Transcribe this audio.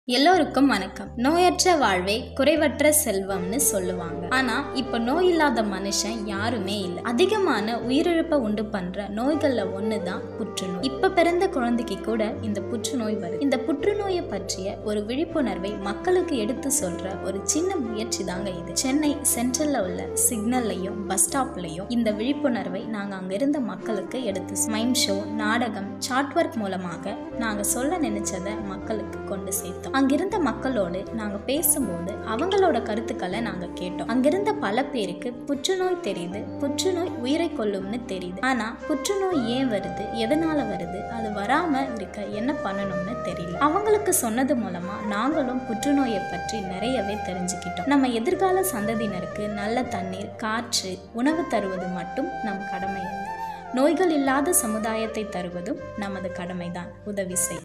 எல்லோருக்கும் வணக்கம் நோயற்ற வாழ்வே குறைவற்ற செல்வம்னு சொல்லுவாங்க ஆனா இப்ப நோய் இல்லாத மனுஷன் யாருமே இல்லை அதிகமான உயிரிழப்பை உண்டு பண்ற நோய்கள்ல ஒண்ணுதான் புற்றுநோய் இப்ப பிறந்த குழந்தைக்கு கூட இந்த புற்றுநோய் வருது இந்த புற்றுநோயை பற்றிய ஒரு விழிப்புணர்வை மக்களுக்கு எடுத்து சொல்ற ஒரு சின்ன முயற்சி தாங்க இது சென்னை சென்ட்ரல்ல உள்ள சிக்னல்லையும் பஸ் ஸ்டாப்லையும் இந்த விழிப்புணர்வை நாங்க அங்க இருந்த மக்களுக்கு எடுத்து மைம் ஷோ நாடகம் சாட் ஒர்க் மூலமாக நாங்க சொல்ல நினைச்சதை மக்களுக்கு கொண்டு சேர்த்தோம் அங்கிருந்த மக்களோடு நாங்க பேசும்போது அவங்களோட கருத்துக்களை நாங்க கேட்டோம் அங்கிருந்த பல பேருக்கு புற்றுநோய் தெரியுது புற்றுநோய் உயிரை கொல்லும்னு தெரியுது ஆனா புற்றுநோய் ஏன் வருது எதனால வருது அது வராம இருக்க என்ன பண்ணணும்னு தெரியல அவங்களுக்கு சொன்னது மூலமா நாங்களும் புற்றுநோயை பற்றி நிறையவே தெரிஞ்சுக்கிட்டோம் நம்ம எதிர்கால சந்ததியினருக்கு நல்ல தண்ணீர் காற்று உணவு தருவது மட்டும் நம் கடமை அல்ல நோய்கள் இல்லாத சமுதாயத்தை தருவதும் நமது கடமைதான் உதவி செய்